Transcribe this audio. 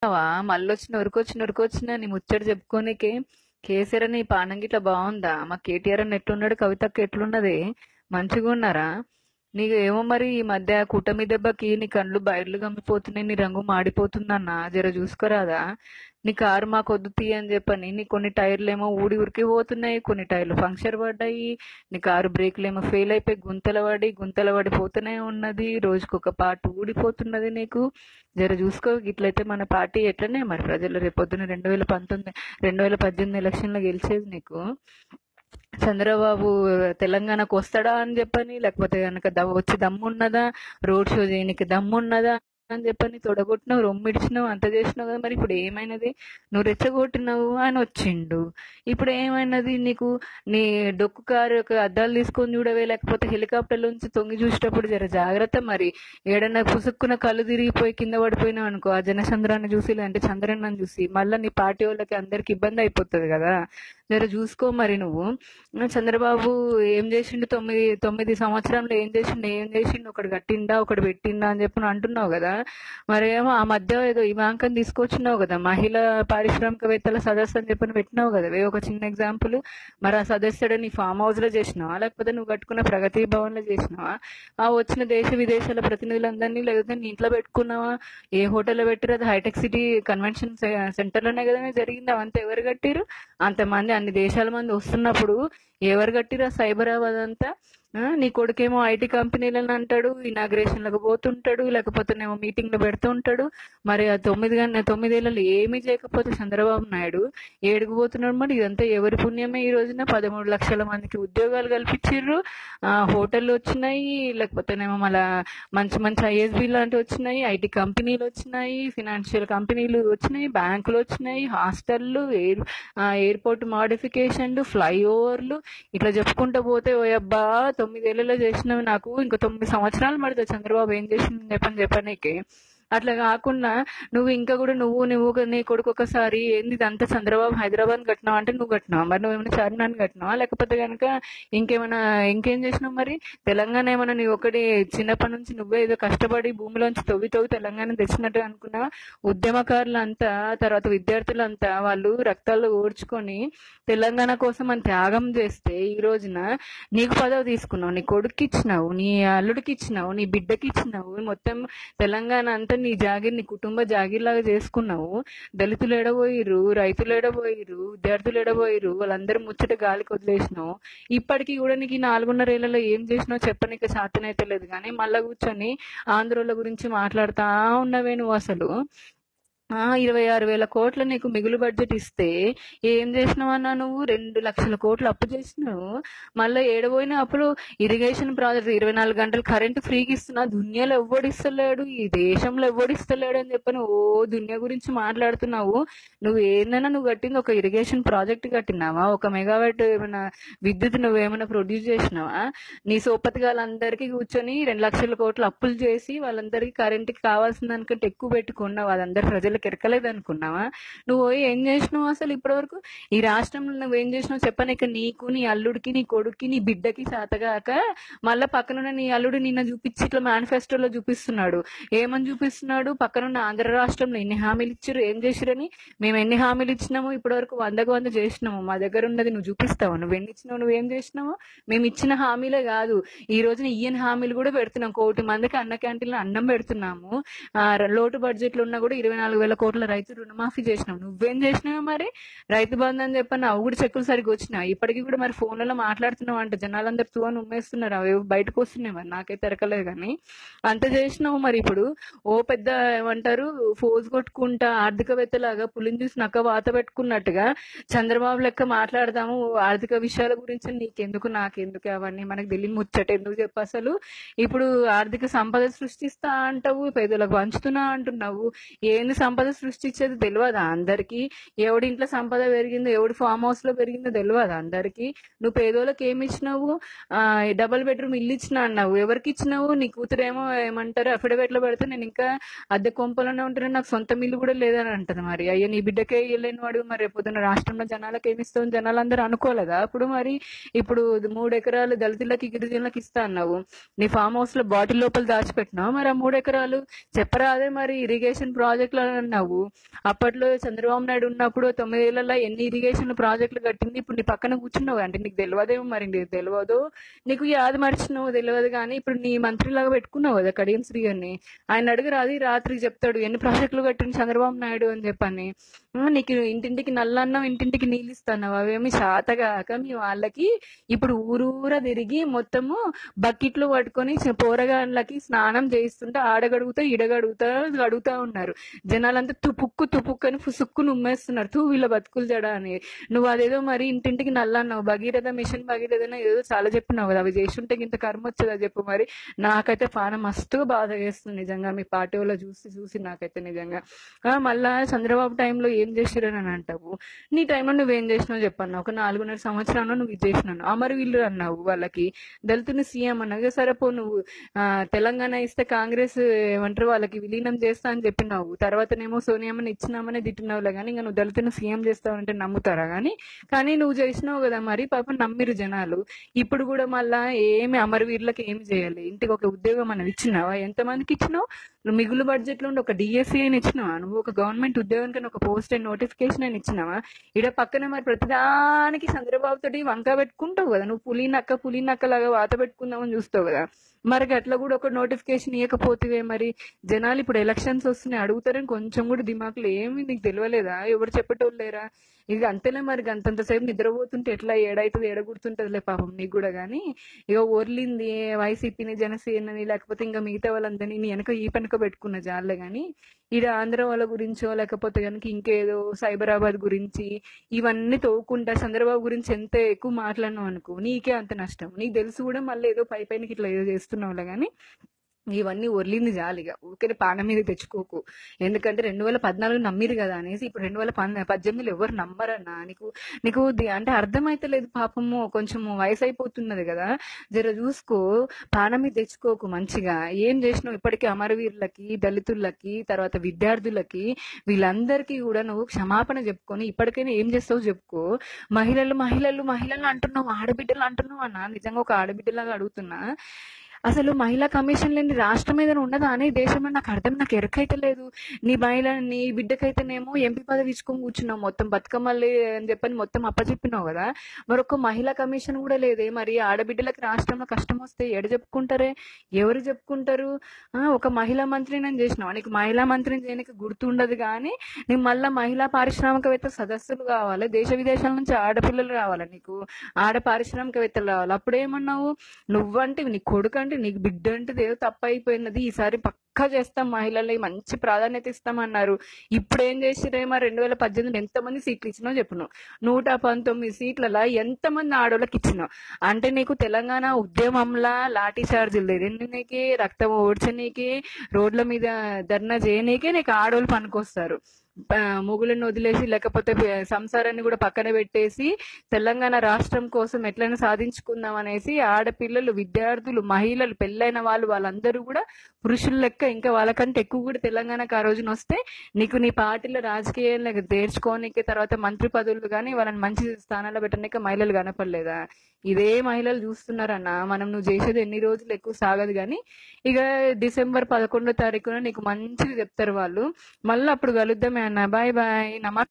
ఉన్నావా మళ్ళొచ్చిన ఉరికొచ్చిన ఉరికొచ్చిన నీ ముచ్చట చెప్పుకోనికే కేసీఆర్ నీ పానం గిట్ల బాగుందా మా కేటీఆర్ అని ఎట్లున్నాడు కవితక్క ఎట్లున్నది మంచిగా ఉన్నారా నీకు ఏమో మరి ఈ మధ్య కూటమి దెబ్బకి నీ కళ్ళు బయర్లు గమ్మిపోతున్నాయి నీ రంగు మాడిపోతుందన్న జర చూసుకోరాదా నీ కారు మాకు వద్దు తీ అని చెప్పని నీ కొన్ని టైర్లు ఏమో ఊడి ఉరికి పోతున్నాయి కొన్ని టైర్లు పంక్చర్ పడ్డాయి నీ కారు బ్రేక్లు ఏమో ఫెయిల్ అయిపోయి గుంతల పడి గుంతల పడిపోతూనే ఉన్నది రోజుకొక పార్ట్ ఊడిపోతున్నది నీకు జర చూసుకో ఇట్లయితే మన పార్టీ ఎట్లనే మరి ప్రజలు రేపొద్దున రెండు వేల పంతొమ్మిది రెండు వేల పద్దెనిమిది ఎలక్షన్లో గెలిచేది నీకు చంద్రబాబు తెలంగాణకు వస్తాడా అని చెప్పని లేకపోతే కనుక దమ్ వచ్చి దమ్మున్నదా రోడ్ షో చేయడానికి దమ్మున్నదా అని చెప్పని తొడగొట్టినావు రొమ్మిడిచినావు అంత చేసినావు కదా మరి ఇప్పుడు ఏమైనది నువ్వు రెచ్చగొట్టినావు అని వచ్చిండు ఇప్పుడు ఏమైనది నీకు నీ డొక్కు కారు యొక్క అద్దాలు తీసుకొని చూడవే లేకపోతే హెలికాప్టర్ నుంచి తొంగి చూసేటప్పుడు జర జాగ్రత్త మరి ఏడన్నా పుసుక్కున కళ్ళు తిరిగిపోయి కింద పడిపోయినావు అనుకో ఆ జనచంద్రాన్ని చూసి లేదంటే చంద్రన్నని చూసి మళ్ళీ నీ పార్టీ వాళ్ళకి అందరికి ఇబ్బంది అయిపోతుంది కదా జర చూసుకో మరి నువ్వు చంద్రబాబు ఏం చేసిండు తొమ్మిది తొమ్మిది సంవత్సరంలో ఏం చేసిండు ఏం చేసిండు ఒకటి కట్టిండా ఒకటి పెట్టిండా అని చెప్పి నువ్వు అంటున్నావు కదా మరి ఏమో ఆ మధ్య ఏదో ఇవాంకం తీసుకొచ్చినావు కదా మహిళా పారిశ్రామికవేత్తల సదస్సు అని చెప్పి పెట్టినావు కదా వే ఒక చిన్న ఎగ్జాంపుల్ మరి ఆ సదస్సుడు నీ ఫామ్ హౌస్ లో చేసినావా లేకపోతే నువ్వు కట్టుకున్న ప్రగతి భవన్ లో చేసినావా ఆ వచ్చిన దేశ విదేశాల ప్రతినిధులందరినీ లేకపోతే నీ ఇంట్లో పెట్టుకున్నావా ఏ హోటల్లో పెట్టిరు అది హైటెక్ సిటీ కన్వెన్షన్ సెంటర్ లోనే కదా జరిగింది అవంతా ఎవరు కట్టిరు అంతమంది అన్ని దేశాల మంది వస్తున్నప్పుడు ఎవరు కట్టిరు ఆ సైబరాబాద్ అంతా ఆ, నీ కొడుకేమో ఐటీ కంపెనీలను అంటాడు ఇనాగ్రేషన్లకు పోతుంటాడు లేకపోతేనేమో మీటింగ్లు పెడుతూ ఉంటాడు మరి ఆ తొమ్మిది గంట తొమ్మిదేళ్ళలో ఏమీ చేయకపోతే చంద్రబాబు నాయుడు ఏడుకు పోతున్నాడు మరి ఇదంతా ఎవరి పుణ్యమే ఈ రోజున పదమూడు లక్షల మందికి ఉద్యోగాలు కల్పించిర్రు ఆ, హోటళ్ళు వచ్చినాయి లేకపోతేనేమో మళ్ళా మంచి మంచి ఐఎస్బి లాంటివి వచ్చినాయి ఐటీ కంపెనీలు వచ్చినాయి ఫినాన్షియల్ కంపెనీలు వచ్చినాయి బ్యాంకులు వచ్చినాయి హాస్టళ్ళు ఎయిర్ ఆ, ఎయిర్పోర్ట్ మాడిఫికేషన్లు ఫ్లైఓవర్లు ఇట్లా చెప్పుకుంటూ పోతే ఓ అబ్బా తొమ్మిదేళ్లలో చేసినవి నాకు ఇంకో తొమ్మిది సంవత్సరాలు పడుతుంది చంద్రబాబు ఏం చేసింది చెప్పని చెప్పనీకి అట్లా కాకుండా నువ్వు ఇంకా కూడా నువ్వు నువ్వు ఒక- నీ కొడుకు ఒకసారి ఏంది ఇదంతా చంద్రబాబు హైదరాబాద్ కట్టినావు అంటే నువ్వు కట్టినావు మరి నువ్వు ఏమైనా చార్మినార్ కట్టినావా లేకపోతే కనుక ఇంకేమైనా ఇంకేం చేసినావు మరి తెలంగాణ ఏమైనా నీ ఒకటి చిన్నప్పటి నుంచి నువ్వే ఏదో కష్టపడి భూమిలోంచి తవ్వి తవ్వి తెలంగాణ తెచ్చినట్టు అనుకున్నావా ఉద్యమకారులు అంతా తర్వాత విద్యార్థులంతా వాళ్ళు రక్తాలు ఓడ్చుకొని తెలంగాణ కోసం అని త్యాగం చేస్తే ఈ రోజున నీకు పదవి తీసుకున్నావు నీ కొడుకు ఇచ్చినావు నీ అల్లుడికి ఇచ్చినావు నీ బిడ్డకి ఇచ్చినావు మొత్తం తెలంగాణ అంతా నీ జాగిర్ నీ కుటుంబ జాగిర్ లాగా చేసుకున్నావు దళితులు ఎడబోయిరు రైతులు ఎడబోయిరు విద్యార్థులు ఎడబోయిరు వాళ్ళందరూ ముచ్చట గాలికి వదిలేసినావు ఇప్పటికీ కూడా నీకు ఈ నాలుగున్నరేళ్లలో ఏం చేసినావు చెప్పనీకి సాధ్యమైతే లేదు కానీ మళ్ళా కూర్చొని ఆంధ్రోల గురించి మాట్లాడుతా ఉన్నవే నువ్వు అసలు ఆ ఇరవై ఆరు వేల కోట్ల నీకు మిగులు బడ్జెట్ ఇస్తే ఏం చేసినావన్నా నువ్వు రెండు లక్షల కోట్లు అప్పు చేసినావు మళ్ళీ ఏడబోయిన అప్పుడు ఇరిగేషన్ ప్రాజెక్ట్ ఇరవై నాలుగు గంటలు కరెంటు ఫ్రీకి ఇస్తున్నా దునియాలో ఎవ్వడిస్తలేడు ఈ దేశంలో ఎవ్వడిస్తలేడు అని చెప్పని ఓ దునియా గురించి మాట్లాడుతున్నావు నువ్వు ఏందన్నా నువ్వు కట్టింది ఒక ఇరిగేషన్ ప్రాజెక్ట్ కట్టినావా ఒక మెగావాట్ ఏమైనా విద్యుత్ నువ్వేమైనా ప్రొడ్యూస్ చేసినావా నీ సోపతిగాలందరికీ కూర్చొని రెండు లక్షల కోట్లు అప్పులు చేసి వాళ్ళందరికీ కరెంట్కి కావాల్సిన దానికంటే ఎక్కువ పెట్టుకున్నావు అదందరు ప్రజలకు ఎరకలేదు అనుకున్నావా నువ్వు పోయి ఏం చేసినావు అసలు ఇప్పటివరకు ఈ రాష్ట్రంలో నువ్వు ఏం చేసినావు చెప్పనీక నీకు నీ అల్లుడికి నీ కొడుక్కి నీ బిడ్డకి సాతగాక మళ్ళా పక్కనున్న నీ అల్లుడు నిన్న చూపించి ఇట్లా మేనిఫెస్టోలో చూపిస్తున్నాడు ఏమని చూపిస్తున్నాడు పక్కనున్న ఆంధ్ర రాష్ట్రంలో ఎన్ని హామీలు ఇచ్చారు ఏం చేసిరని మేము ఎన్ని హామీలు ఇచ్చినాము ఇప్పటివరకు వందకు వంద చేసినాము మా దగ్గర ఉన్నది నువ్వు చూపిస్తావు నువ్వు ఎన్ని ఇచ్చినావు నువ్వేం చేసినావు మేము ఇచ్చిన హామీలే కాదు ఈ రోజున ఇయ్యని హామీలు కూడా పెడుతున్నాం కోటి మందికి అన్న క్యాంటీన్లో అన్నం పెడుతున్నాము ఆ, ర- లోటు బడ్జెట్లు ఉన్నా కూడా ఇరవై నాలుగు వేల కోట్ల రైతు రుణమాఫీ చేసినావు నువ్వేం చేసినావు మరి రైతు బంధు అని చెప్పని అవి కూడా చెక్కులు సరిగ్గా వచ్చినాయి ఇప్పటికీ కూడా మరి ఫోన్లలో మాట్లాడుతున్నావు అంటే జనాలందరూ తూ అని ఉమ్మేస్తున్నారు అవి బయటకు వస్తున్నాయి మరి నాకైతే ఎరకలేదు కానీ అంత చేసినావు మరి ఇప్పుడు ఓ పెద్ద ఏమంటారు ఫోజ్ కొట్టుకుంటా ఆర్థికవేత్తలాగా పులిని చూసి నక్క వాత పెట్టుకున్నట్టుగా చంద్రబాబు లెక్క మాట్లాడదాము ఆర్థిక విషయాల గురించి నీకెందుకు నాకెందుకు అవన్నీ మనకు తెలియని ముచ్చట ఎందుకు చెప్పు అసలు ఇప్పుడు ఆర్థిక సంపద సృష్టిస్తా అంటావు పేదలకు పంచుతున్నా అంటున్నావు ఏంది సంపద సృష్టించేది తెలియదా అందరికి ఎవడి ఇంట్లో సంపద పెరిగిందో ఎవడి ఫామ్ హౌస్ లో పెరిగిందో తెలియదా అందరికి నువ్వు పేదోళ్ళకి ఏమి ఇచ్చినావు ఆ డబుల్ బెడ్రూమ్ ఇల్లు ఇచ్చిన అన్నావు ఎవరికి ఇచ్చినావు నీ కూతురేమో ఏమంటారు అఫిడవిట్ లో పెడితే నేను ఇంకా అద్దె కొంపలోనే ఉంటున్నా నాకు సొంత ఇల్లు కూడా లేదని అంటది మరి అయ్యో నీ బిడ్డకే ఇవ్వలేని వాడు మరి రేపు పొద్దున్న రాష్ట్రంలో జనాలకు ఏమి ఇస్తావు జనాలు అందరూ అనుకోలేదా అప్పుడు మరి ఇప్పుడు మూడు ఎకరాలు దళితులకి గిరిజనులకు ఇస్తా అన్నావు నీ ఫామ్ హౌస్ లో బాటిల్ లోపల దాచిపెట్టినావు మరి ఆ మూడు ఎకరాలు చెప్పరాదే మరి ఇరిగేషన్ ప్రాజెక్టుల అన్నావు అప్పట్లో చంద్రబాబు నాయుడు ఉన్నప్పుడు తొమ్మిదేళ్లలో ఎన్ని ఇరిగేషన్ ప్రాజెక్టులు కట్టింది ఇప్పుడు నీ పక్కన కూర్చున్నావు అంటే నీకు తెలియదేమో మరి నీకు తెలియదు నీకు యాద మర్చినావు తెలియదు కానీ ఇప్పుడు నీ మంత్రిలాగా పెట్టుకున్నావు కదా కడియం శ్రీ గారిని ఆయన అడుగురు అది రాత్రికి చెప్తాడు ఎన్ని ప్రాజెక్టులు కట్టింది చంద్రబాబు నాయుడు అని చెప్పని "ఆ, నీకు ఇంటింటికి నల్లన్నం ఇంటింటికి నీళ్ళు ఇస్తున్నావు అవేమి శాతగాక మీ వాళ్ళకి ఇప్పుడు ఊరూరా తిరిగి మొత్తము బకెట్లు పట్టుకొని చి- పోరగాళ్ళకి స్నానం చేయిస్తుంటే ఆడగడుగుతా ఈడగడుగుతా అడుగుతా ఉన్నారు జనాలంతా తుపుక్కు తుపుక్కు అని ఫుసుక్కు ఉమ్మేస్తున్నారు తూ వీళ్ళ బతుకులు జడ అని నువ్వు అదేదో మరి ఇంటింటికి నల్ల అన్నావు భగీరథ మిషన్ భగీరథ ఏదో చాలా చెప్పినావు కదా అవి చేస్తుంటే ఇంత కర్మ వచ్చేదా చెప్పు మరి నాకైతే పానం మస్తుగా బాధ వేస్తుంది నిజంగా మీ పార్టీ వాళ్ళు చూసి చూసి నాకైతే నిజంగా ఆ, మళ్ళా చంద్రబాబు టైంలో ఏం చేసిరని అని అంటావు నీ టైంలో నువ్వేం చేసినావు చెప్పన్నావు ఒక నాలుగున్నర సంవత్సరాల్లో నువ్వు ఇది చేసినాను అమరు వీళ్ళు అన్నావు వాళ్ళకి దళితుని సీఎం అన్నావు ఇక సరే పో నువ్వు ఆ, తెలంగాణ ఇస్తే కాంగ్రెస్ ఏమంటారు వాళ్ళకి విలీనం చేస్తా అని చెప్పినావు తర్వాతనేమో సోనియామని ఇచ్చినామని తిట్టినావులే కానీ ఇంకా నువ్వు దళితుని సీఎం చేస్తావంటే నమ్ముతారా కానీ కానీ నువ్వు చేసినావు కదా మరి పాపం నమ్మిరు జనాలు ఇప్పుడు కూడా మళ్ళా ఏమి అమరవీరులకు ఏమి చేయాలి ఇంటికి ఒక ఉద్యోగం అనేది ఇచ్చినావా ఎంతమందికి ఇచ్చినావు నువ్వు మిగులు బడ్జెట్ లో ఉండి ఒక డిఎస్సీ అని ఇచ్చినావా నువ్వు ఒక గవర్నమెంట్ ఉద్యోగానికి ఒక పోస్ట్ అండ్ నోటిఫికేషన్ అని ఇచ్చినావా ఇడ పక్కన మరి ప్రతిదానికి చంద్రబాబు తోటి వంక పెట్టుకుంటావు కదా నువ్వు పులి నక్క పులి నక్క లాగా వాత పెట్టుకుందామని చూస్తావు కదా మరి అట్లా కూడా ఒక నోటిఫికేషన్ ఇవ్వకపోతే మరి జనాలు ఇప్పుడు ఎలక్షన్స్ వస్తున్నాయి అడుగుతారని కొంచెం కూడా దిమాకులు ఏమి నీకు తెలియలేదా ఎవరు చెప్పేటోళ్ళు లేరా ఇక అంతేలే మరి అంతంతసేపు నిద్రపోతుంటే ఎట్లా ఏడైతుంది ఏడగుడుతుంటదిలే పాపం నీకు కూడా కానీ ఇక ఓర్లింది వైసీపీని జనసేనని లేకపోతే ఇంకా మిగతా వాళ్ళందరినీ నీ వెనక ఈ పనుక పెట్టుకున్న జాలే కానీ ఇడ ఆంధ్ర వాళ్ళ గురించో లేకపోతే కనుక ఇంకేదో సైబరాబాద్ గురించి ఇవన్నీ తోకుంటా చంద్రబాబు గురించి ఎంత ఎక్కువ మాట్లాడినావు అనుకో నీకే అంత నష్టం నీకు తెలుసు కూడా మళ్ళీ ఏదో పై పైనకి ఇట్లా ఏదో చేస్తున్నావులే కానీ ఇవన్నీ ఒర్లింది జాలిగా ఊరికే పానం మీద తెచ్చుకోకు ఎందుకంటే రెండు వేల పద్నాలుగు నమ్మిరు కదా అనేసి ఇప్పుడు రెండు వేల పన్ పద్దెనిమిదిలో ఎవరు నమ్మరన్నా నీకు నీకు ది- అంటే అర్థమైతే లేదు పాపము కొంచెము వయసు అయిపోతున్నది కదా జర చూసుకో పానం మీద తెచ్చుకోకు మంచిగా ఏం చేసినావు ఇప్పటికీ అమరవీరులకి దళితులకి తర్వాత విద్యార్థులకి వీళ్ళందరికీ కూడా నువ్వు క్షమాపణ చెప్పుకొని ఇప్పటికైనా ఏం చేస్తావు చెప్పుకో మహిళలు మహిళలు మహిళలు అంటున్నావు ఆడబిడ్డలు అంటున్నావు అన్న నిజంగా ఒక ఆడబిడ్డలాగా అడుగుతున్నా అసలు మహిళా కమిషన్ లేని రాష్ట్రం ఏదైనా ఉన్నదా అనే దేశం అని నాకు అర్థం నాకు ఎరకైతే లేదు నీ మహిళ నీ బిడ్డకైతేనేమో ఎంపీ పదవి ఇచ్చుకొని కూర్చున్నావు మొత్తం బతుకమ్మల్లి అని చెప్పని మొత్తం అప్పచెప్పినావు కదా మరొక మహిళా కమిషన్ కూడా లేదే మరి ఆడబిడ్డలకి రాష్ట్రంలో కష్టం వస్తే ఎడ చెప్పుకుంటారే ఎవరు చెప్పుకుంటారు ఆ, ఒక మహిళా మంత్రి నేను చేసినావు నీకు మహిళా మంత్రిని చేయడానికి గుర్తుండదు కానీ నీకు మళ్ళీ మహిళా పారిశ్రామికవేత్త సదస్సులు కావాలి దేశ విదేశాల నుంచి ఆడపిల్లలు కావాలి నీకు ఆడ పారిశ్రామికవేత్తలు కావాలి అప్పుడేమన్నావు నువ్వంటే నీ కొడుకు అంటే నీకు బిడ్డ అంటే ఏదో తప్పు అయిపోయినది ఈసారి పక్కా చేస్తాం మహిళలకి మంచి ప్రాధాన్యత ఇస్తామన్నారు ఇప్పుడు ఏం చేసిరేమో రెండు వేల పద్దెనిమిది ఎంతమంది సీట్లు ఇచ్చినావు చెప్పను నూట పంతొమ్మిది సీట్లలో ఎంతమంది ఆడోళ్ళకి ఇచ్చినావు అంటే నీకు తెలంగాణ ఉద్యమంలా లాఠీ చార్జీలు తెరనీకి రక్తం ఓడ్చనీకి రోడ్ల మీద ధర్నా చేయనీకే నీకు ఆడోళ్ళు పనికొస్తారు ప- మొగులను వదిలేసి లేకపోతే ప- సంసారాన్ని కూడా పక్కన పెట్టేసి తెలంగాణ రాష్ట్రం కోసం ఎట్లయినా సాధించుకుందాం అనేసి ఆడపిల్లలు విద్యార్థులు మహిళలు పెళ్ళైన వాళ్ళు వాళ్ళందరూ కూడా పురుషుల లెక్క ఇంకా వాళ్ళకంటే ఎక్కువ కూడా తెలంగాణకు ఆ రోజున వస్తే నీకు నీ పార్టీలో రాజకీయాలకు చేర్చుకోనికి తర్వాత మంత్రి పదవులు కానీ వాళ్ళని మంచి స్థానాల్లో పెట్టడానికి మహిళలు కనపడలేదా ఇదే మహిళలు చూస్తున్నారన్న మనం నువ్వు చేసేది ఎన్ని రోజులు ఎక్కువ సాగదు కానీ ఇక డిసెంబర్ పదకొండో తారీఖున నీకు మంచిగా చెప్తారు వాళ్ళు మళ్ళీ అప్పుడు కలుద్దామే అన్న బాయ్ బాయ్ నమస్తే